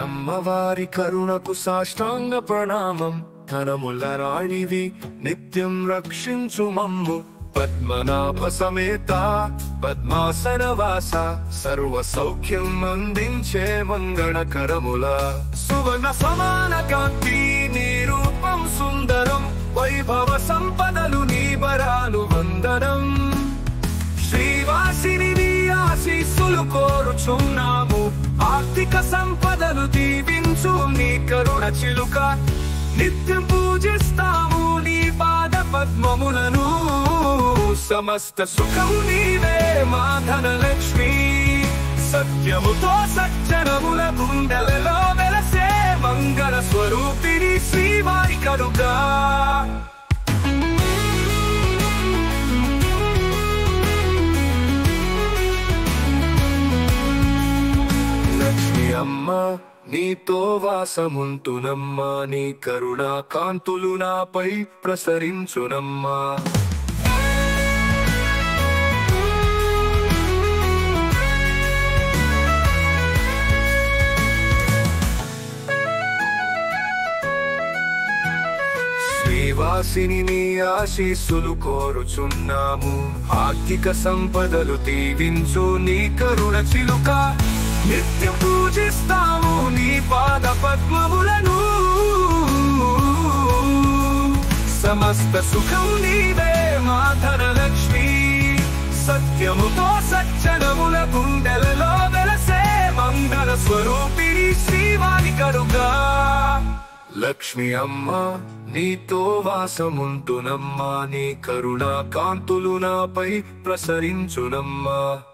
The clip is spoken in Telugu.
అమ్మవారి కరుణకు సాష్టాంగ ప్రణామం ధనముల రాణివి నిత్యం రక్షించు మమ్ము పద్మనాభ సమేత పద్మాసన వాస సర్వ సౌఖ్యం అందించే మంగళకరముల సువర్ణ సమాన కాంతి నీ రూపం సుందరం వైభవ సంపదలు నీ వరాలు వందనం శ్రీవాసిని నీ ఆశీస్సులు కోరుచున్నాము ఆర్థిక సంపదలు దీవించు నీ కరుణ చిలుక నిత్యం పూజిస్తాము నీ పాద పద్మములను సమస్త సుఖం నీవే మా ధనలక్ష్మి సత్యముతో సజ్జనముల గుండెలలో వెలసే మంగళ స్వరూపిణి శ్రీవారి కరుగా లక్ష్మి అమ్మ నీతో వాసముంటునమ్మా నీ కరుణా కాంతులు నాపై ప్రసరించునమ్మా శ్రీవాసిని నీ ఆశీస్సులు కోరుచున్నాము ఆర్థిక సంపదలు దీవించు నీ కరుణ చిలుక నిత్యం పూజిస్తాము నీ పాద పద్మములను సమస్త సుఖం నీవే మా ధనలక్ష్మి సత్యముతో సజ్జనముల గుండెలలో వెలసే మంగళ స్వరూపిణి శ్రీవారి కరుగా లక్ష్మి అమ్మ నీతో వాసముంటునమ్మా నీ కరుణా కాంతులు నాపై ప్రసరించునమ్మా